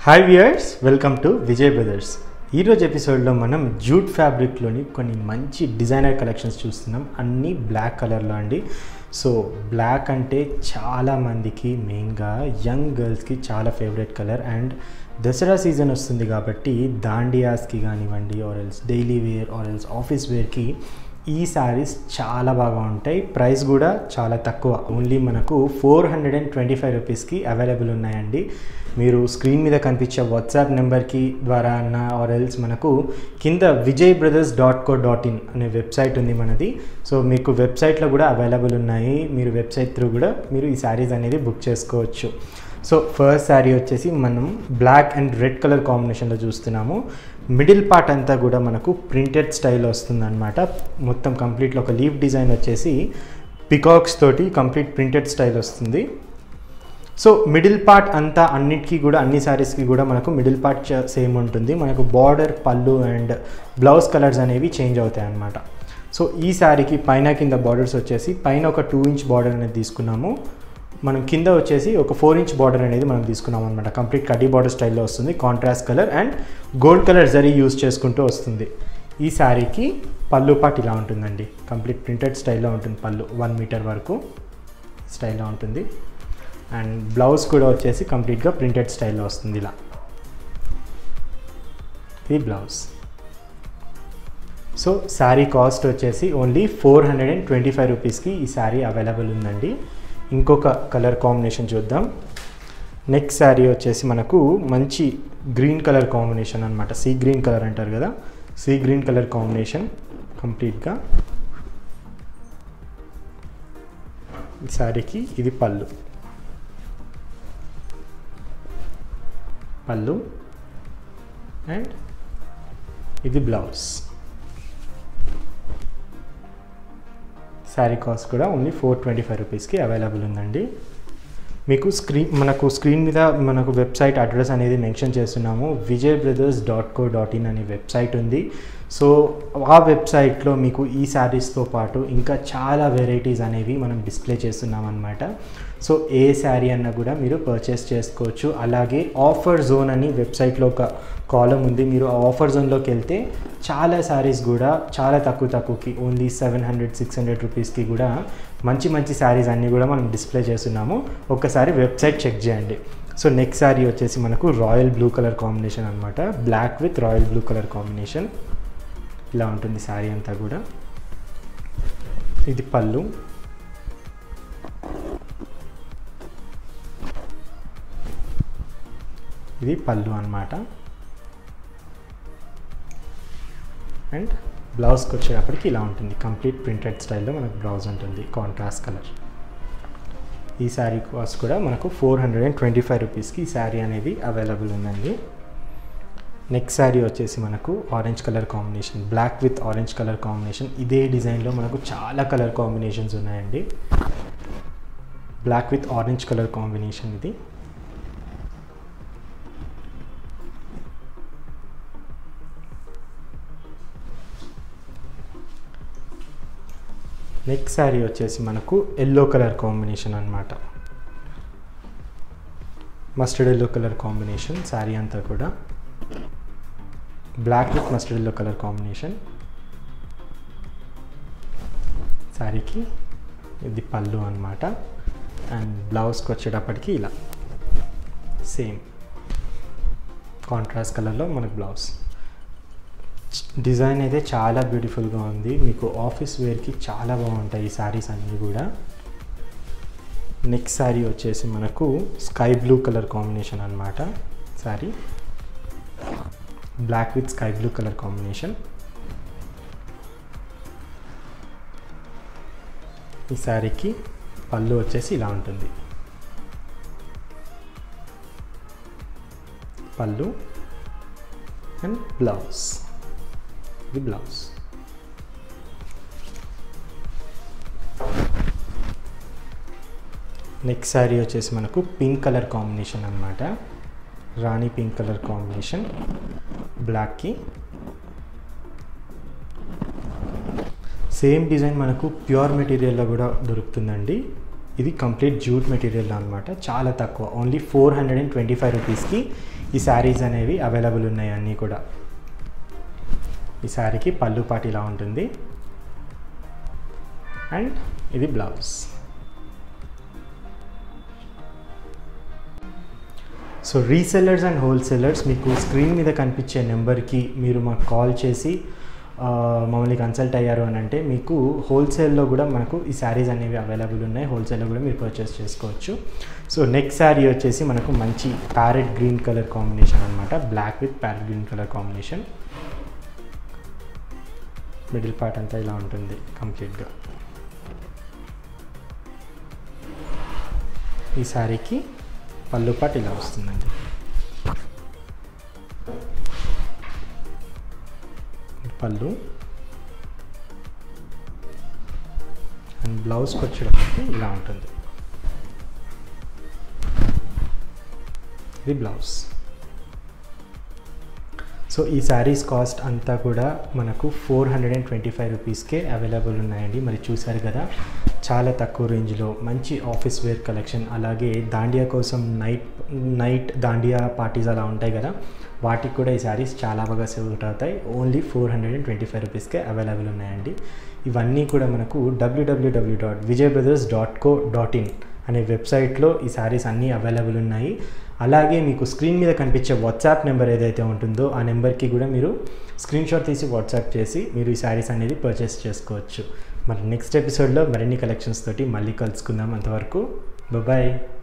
hi viewers welcome to Vijay brothers ఈరోజు ఎపిసోడ్లో మనం జూట్ ఫ్యాబ్రిక్లోని కొన్ని మంచి డిజైనర్ కలెక్షన్స్ చూస్తున్నాం అన్నీ బ్లాక్ కలర్లో అండి సో బ్లాక్ అంటే చాలా మందికి మెయిన్గా యంగ్ గర్ల్స్కి చాలా favourite colour and Dasara season వస్తుంది కాబట్టి దాండియాస్కి కానివ్వండి or else daily wear or else office వేర్కి ఈ శారీస్ చాలా బాగా ఉంటాయి ప్రైస్ కూడా చాలా తక్కువ ఓన్లీ మనకు four hundred and twenty five రూపీస్కి అవైలబుల్ ఉన్నాయండి మీరు స్క్రీన్ మీద కనిపించే వాట్సాప్ నెంబర్కి ద్వారా అన్న ఆర్ ఎల్స్ మనకు కింద Vijay brothers dot co dot in అనే వెబ్సైట్ ఉంది మనది సో మీకు వెబ్సైట్లో కూడా అవైలబుల్ ఉన్నాయి మీరు వెబ్సైట్ త్రూ కూడా మీరు ఈ శారీస్ అనేది బుక్ చేసుకోవచ్చు సో ఫస్ట్ శారీ వచ్చేసి మనం బ్లాక్ అండ్ రెడ్ కలర్ కాంబినేషన్లో చూస్తున్నాము మిడిల్ పార్ట్ అంతా కూడా మనకు ప్రింటెడ్ స్టైల్ వస్తుందన్నమాట మొత్తం కంప్లీట్లో ఒక లీవ్ డిజైన్ వచ్చేసి పికాక్స్ తోటి కంప్లీట్ ప్రింటెడ్ స్టైల్ వస్తుంది సో మిడిల్ పార్ట్ అంతా అన్నిటికీ కూడా అన్ని శారీస్కి కూడా మనకు మిడిల్ పార్ట్ సేమ్ ఉంటుంది మనకు బార్డర్ పళ్ళు అండ్ బ్లౌజ్ కలర్స్ అనేవి చేంజ్ అవుతాయి అన్నమాట సో ఈ శారీకి పైన కింద బార్డర్స్ వచ్చేసి పైన ఒక టూ ఇంచ్ బార్డర్ అనేది తీసుకున్నాము మనం కింద వచ్చేసి ఒక ఫోర్ ఇంచ్ బార్డర్ అనేది మనం తీసుకున్నాం అనమాట కంప్లీట్ కడ్డీ బార్డర్ స్టైల్లో వస్తుంది contrast colour and gold colour zari use చేసుకుంటూ వస్తుంది ఈ శారీకి పళ్ళు పాట్ ఇలా ఉంటుందండి కంప్లీట్ ప్రింటెడ్ స్టైల్లో ఉంటుంది పళ్ళు వన్ మీటర్ వరకు స్టైల్లో ఉంటుంది అండ్ బ్లౌజ్ కూడా వచ్చేసి కంప్లీట్గా ప్రింటెడ్ స్టైల్లో వస్తుంది ఇలా ఇది బ్లౌజ్ సో శారీ కాస్ట్ వచ్చేసి only four hundred and twenty five రూపీస్కి ఈ శారీ అవైలబుల్ ఉందండి ఇంకొక కలర్ కాంబినేషన్ చూద్దాం నెక్స్ట్ శారీ వచ్చేసి మనకు మంచి గ్రీన్ కలర్ కాంబినేషన్ అనమాట సీ గ్రీన్ కలర్ అంటారు కదా సీ గ్రీన్ కలర్ కాంబినేషన్ కంప్లీట్గా ఈ శారీకి ఇది పళ్ళు పళ్ళు అండ్ ఇది బ్లౌజ్ శారీ కాస్ట్ కూడా ఓన్లీ ఫోర్ ట్వంటీ ఫైవ్ రూపీస్కి అవైలబుల్ ఉందండి మీకు స్క్రీన్ మనకు స్క్రీన్ మీద మనకు వెబ్సైట్ అడ్రస్ అనేది మెన్షన్ చేస్తున్నాము Vijay brothers dot co dot in అనే వెబ్సైట్ ఉంది సో ఆ వెబ్సైట్లో మీకు ఈ శారీస్తో పాటు ఇంకా చాలా వెరైటీస్ అనేవి మనం డిస్ప్లే చేస్తున్నాం అనమాట సో ఏ శారీ అన్నా కూడా మీరు పర్చేస్ చేసుకోవచ్చు అలాగే ఆఫర్ జోన్ అని వెబ్సైట్లో ఒక కాలం ఉంది మీరు ఆ ఆఫర్ జోన్లోకి వెళ్తే చాలా శారీస్ కూడా చాలా తక్కువ తక్కువకి only seven hundred six hundred రూపీస్కి కూడా మంచి మంచి శారీస్ అన్నీ కూడా మనం డిస్ప్లే చేస్తున్నాము ఒక్కసారి వెబ్సైట్ చెక్ చేయండి సో నెక్స్ట్ శారీ వచ్చేసి మనకు రాయల్ బ్లూ కలర్ కాంబినేషన్ అనమాట black with royal blue colour combination ఇలా ఉంటుంది శారీ అంతా కూడా ఇది పళ్ళు ఇది పళ్ళు అనమాట అండ్ బ్లౌజ్కి వచ్చేటప్పటికి ఇలా ఉంటుంది కంప్లీట్ ప్రింటెడ్ స్టైల్లో మనకు బ్లౌజ్ ఉంటుంది కాంట్రాస్ట్ కలర్ ఈ శారీ కాస్ట్ కూడా మనకు four hundred and twenty five రూపీస్కి ఈ శారీ అనేది అవైలబుల్ ఉందండి నెక్స్ట్ శారీ వచ్చేసి మనకు orange colour combination black with orange colour combination ఇదే డిజైన్లో మనకు చాలా కలర్ కాంబినేషన్స్ ఉన్నాయండి black with orange colour combination ఇది నెక్స్ట్ శారీ వచ్చేసి మనకు ఎల్లో కలర్ కాంబినేషన్ అనమాట mustard yellow colour combination sari అంతా కూడా black with mustard yellow colour combination శారీకి ఇది పళ్ళు అనమాట అండ్ బ్లౌజ్కి వచ్చేటప్పటికి ఇలా సేమ్ కాంట్రాస్ట్ కలర్లో మనకు బ్లౌజ్ డిజైన్ అయితే చాలా బ్యూటిఫుల్గా ఉంది మీకు ఆఫీస్ వేర్కి చాలా బాగుంటాయి ఈ శారీస్ అన్నీ కూడా నెక్స్ట్ శారీ వచ్చేసి మనకు స్కై బ్లూ కలర్ కాంబినేషన్ అనమాట sari black with sky blue colour combination ఈ శారీకి పళ్ళు వచ్చేసి ఇలా ఉంటుంది పళ్ళు అండ్ బ్లౌజ్ ఇది బ్లౌజ్ నెక్స్ట్ శారీ వచ్చేసి మనకు పింక్ కలర్ కాంబినేషన్ అనమాట రాణి పింక్ కలర్ కాంబినేషన్ బ్లాక్కి సేమ్ డిజైన్ మనకు ప్యూర్ మెటీరియల్లో కూడా దొరుకుతుందండి ఇది కంప్లీట్ జూట్ మెటీరియల్ అనమాట చాలా తక్కువ only four hundred and twenty five రూపీస్కి ఈ శారీస్ అనేవి అవైలబుల్ ఉన్నాయి అన్నీ కూడా ఈ శారీకి పళ్ళు పాటు ఇలా ఉంటుంది అండ్ ఇది blouse so resellers and wholesalers మీకు స్క్రీన్ మీద కనిపించే నెంబర్కి మీరు మాకు కాల్ చేసి ఆ, మమ్మల్ని కన్సల్ట్ అయ్యారు అని అంటే మీకు హోల్సేల్లో కూడా మనకు ఈ శారీస్ అనేవి అవైలబుల్ ఉన్నాయి హోల్సేల్లో కూడా మీరు పర్చేస్ చేసుకోవచ్చు సో నెక్స్ట్ శారీ వచ్చేసి మనకు మంచి ప్యారెట్ గ్రీన్ కలర్ కాంబినేషన్ అనమాట black with parrot green colour combination middle part అంతా ఇలా ఉంటుంది కంప్లీట్గా ఈ శారీకి పళ్ళు పాటు ఇలా వస్తుందండి పళ్ళు అండ్ బ్లౌజ్కి వచ్చేటప్పటికి ఇలా ఉంటుంది ఇది బ్లౌజ్ సో ఈ శారీస్ కాస్ట్ అంతా కూడా మనకు four hundred and twenty five రూపీస్కే అవైలబుల్ ఉన్నాయండి మరి చూసారు కదా చాలా తక్కువ రేంజ్లో మంచి ఆఫీస్ వేర్ కలెక్షన్ అలాగే దాండియా కోసం నైట్ నైట్ దాండియా పార్టీస్ అలా ఉంటాయి కదా వాటికి కూడా ఈ శారీస్ చాలా బాగా సూట్ అవుతాయి only four hundred and twenty five రూపీస్కే అవైలబుల్ ఉన్నాయండి ఇవన్నీ కూడా మనకు డబ్ల్యూడబ్ల్యూడబ్ల్యూ dot Vijay brothers dot co dot in అనే వెబ్సైట్లో ఈ శారీస్ అన్నీ అవైలబుల్ ఉన్నాయి అలాగే మీకు స్క్రీన్ మీద కనిపించే వాట్సాప్ నెంబర్ ఏదైతే ఉంటుందో ఆ నెంబర్కి కూడా మీరు స్క్రీన్ షాట్ తీసి వాట్సాప్ చేసి మీరు ఈ శారీస్ అనేది పర్చేస్ చేసుకోవచ్చు మరి నెక్స్ట్ ఎపిసోడ్లో మరిన్ని కలెక్షన్స్ తోటి మళ్ళీ కలుసుకుందాం అంతవరకు బాయ్